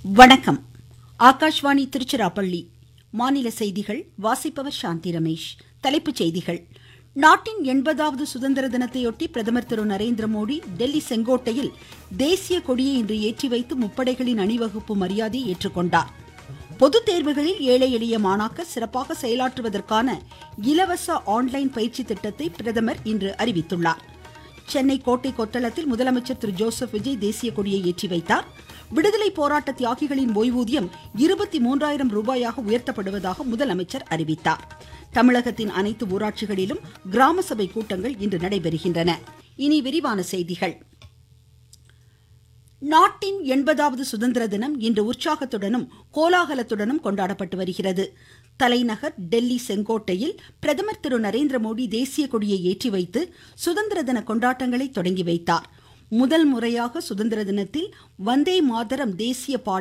வணக்கம் ஆகாஷ்வாணி திருச்சிராப்பள்ளி மாநில செய்திகள் வாசிப்பவர் சாந்தி ரமேஷ் தலைப்புச் செய்திகள் நாட்டின் எண்பதாவது சுதந்திர தினத்தையொட்டி பிரதமர் திரு நரேந்திர மோடி டெல்லி செங்கோட்டையில் தேசிய கொடியை இன்று ஏற்றி வைத்து முப்படைகளின் அணிவகுப்பு மரியாதையை ஏற்றுக்கொண்டார் பொதுத் தேர்வுகளில் ஏழை எளிய மாணாக்கர் சிறப்பாக செயலாற்றுவதற்கான இலவச ஆன்லைன் பயிற்சி திட்டத்தை பிரதமர் இன்று அறிவித்துள்ளார் சென்னை கோட்டை கொத்தளத்தில் முதலமைச்சர் திரு ஜோசப் விஜய் தேசிய கொடியை ஏற்றி வைத்தார் விடுதலை போராட்ட தியாகிகளின் ஓய்வூதியம் இருபத்தி மூன்றாயிரம் ரூபாயாக உயர்த்தப்படுவதாக முதலமைச்சர் அறிவித்தார் தமிழகத்தின் அனைத்து ஊராட்சிகளிலும் கிராம சபை கூட்டங்கள் இன்று நடைபெறுகின்றன இனி விரிவான செய்திகள் நாட்டின் எண்பதாவது சுதந்திர தினம் இன்று உற்சாகத்துடனும் கோலாகலத்துடனும் கொண்டாடப்பட்டு வருகிறது தலைநகர் டெல்லி செங்கோட்டையில் பிரதமர் திரு நரேந்திர மோடி தேசிய கொடியை ஏற்றி வைத்து சுதந்திர தின கொண்டாட்டங்களை தொடங்கி வைத்தார் முதல் முறையாக சுதந்திர தினத்தில் வந்தே மாதரம் தேசிய பாடல்